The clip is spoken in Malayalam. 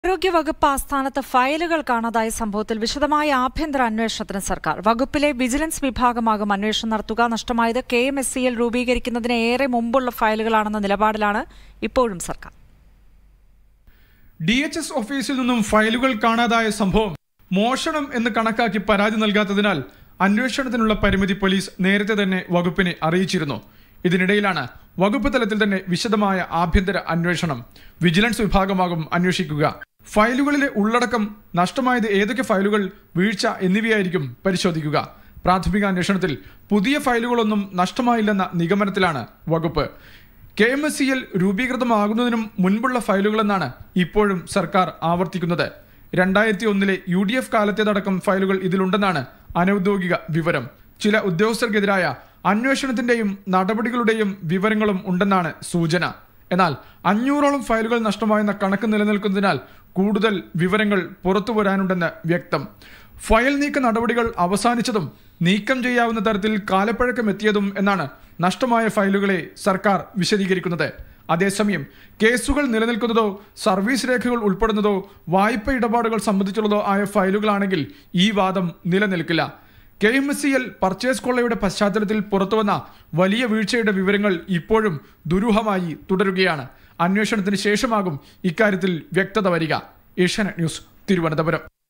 ആരോഗ്യവകുപ്പ് ആസ്ഥാനത്ത് ഫയലുകൾ കാണാതായ സംഭവത്തിൽ വിശദമായ ആഭ്യന്തര അന്വേഷണത്തിന് സർക്കാർ വകുപ്പിലെ വിജിലൻസ് വിഭാഗമാകും അന്വേഷണം നടത്തുക നഷ്ടമായത് K M S C L രൂപീകരിക്കുന്നതിന് ഏറെ മുമ്പുള്ള ഫയലുകളാണെന്ന നിലപാടിലാണ് ഇപ്പോഴും സർക്കാർ ഡി എച്ച് എസ് ഓഫീസിൽ നിന്നും ഫയലുകൾ കാണാതായ സംഭവം മോഷണം എന്ന് കണക്കാക്കി പരാതി നൽകാത്തതിനാൽ അന്വേഷണത്തിനുള്ള പരിമിതി പോലീസ് നേരത്തെ തന്നെ വകുപ്പിനെ അറിയിച്ചിരുന്നു ഇതിനിടയിലാണ് വകുപ്പ് തലത്തിൽ തന്നെ വിശദമായ ആഭ്യന്തര അന്വേഷണം വിജിലൻസ് വിഭാഗമാകും അന്വേഷിക്കുക ഫയലുകളിലെ ഉള്ളടക്കം നഷ്ടമായത് ഏതൊക്കെ ഫയലുകൾ വീഴ്ച എന്നിവയായിരിക്കും പരിശോധിക്കുക പ്രാഥമിക അന്വേഷണത്തിൽ പുതിയ ഫയലുകളൊന്നും നഷ്ടമായില്ലെന്ന നിഗമനത്തിലാണ് വകുപ്പ് K M S C L രൂപീകൃതമാകുന്നതിനും മുൻപുള്ള ഫയലുകളെന്നാണ് ഇപ്പോഴും സർക്കാർ ആവർത്തിക്കുന്നത് രണ്ടായിരത്തി ഒന്നിലെ യു ഡി എഫ് കാലത്തേതടക്കം ഫയലുകൾ ഇതിലുണ്ടെന്നാണ് അനൌദ്യോഗിക വിവരം ചില ഉദ്യോഗസ്ഥർക്കെതിരായ അന്വേഷണത്തിന്റെയും നടപടികളുടെയും വിവരങ്ങളും ഉണ്ടെന്നാണ് സൂചന എന്നാൽ അഞ്ഞൂറോളം ഫയലുകൾ നഷ്ടമായെന്ന കണക്ക് നിലനിൽക്കുന്നതിനാൽ കൂടുതൽ വിവരങ്ങൾ പുറത്തു വരാനുണ്ടെന്ന് വ്യക്തം ഫയൽ നീക്ക നടപടികൾ അവസാനിച്ചതും നീക്കം ചെയ്യാവുന്ന തരത്തിൽ കാലപ്പഴക്കം എത്തിയതും എന്നാണ് നഷ്ടമായ ഫയലുകളെ സർക്കാർ വിശദീകരിക്കുന്നത് അതേസമയം കേസുകൾ നിലനിൽക്കുന്നതോ സർവീസ് രേഖകൾ ഉൾപ്പെടുന്നതോ വായ്പ ഇടപാടുകൾ സംബന്ധിച്ചുള്ളതോ ആയ ഫയലുകളാണെങ്കിൽ ഈ വാദം നിലനിൽക്കില്ല K M S C L purchase കൊള്ളയുടെ പശ്ചാത്തലത്തിൽ പുറത്തുവന്ന വലിയ വീഴ്ചയുടെ വിവരങ്ങൾ ഇപ്പോഴും ദുരൂഹമായി തുടരുകയാണ് അന്വേഷണത്തിന് ശേഷമാകും ഇക്കാര്യത്തിൽ വ്യക്തത വരിക ഏഷ്യാനെറ്റ് ന്യൂസ് തിരുവനന്തപുരം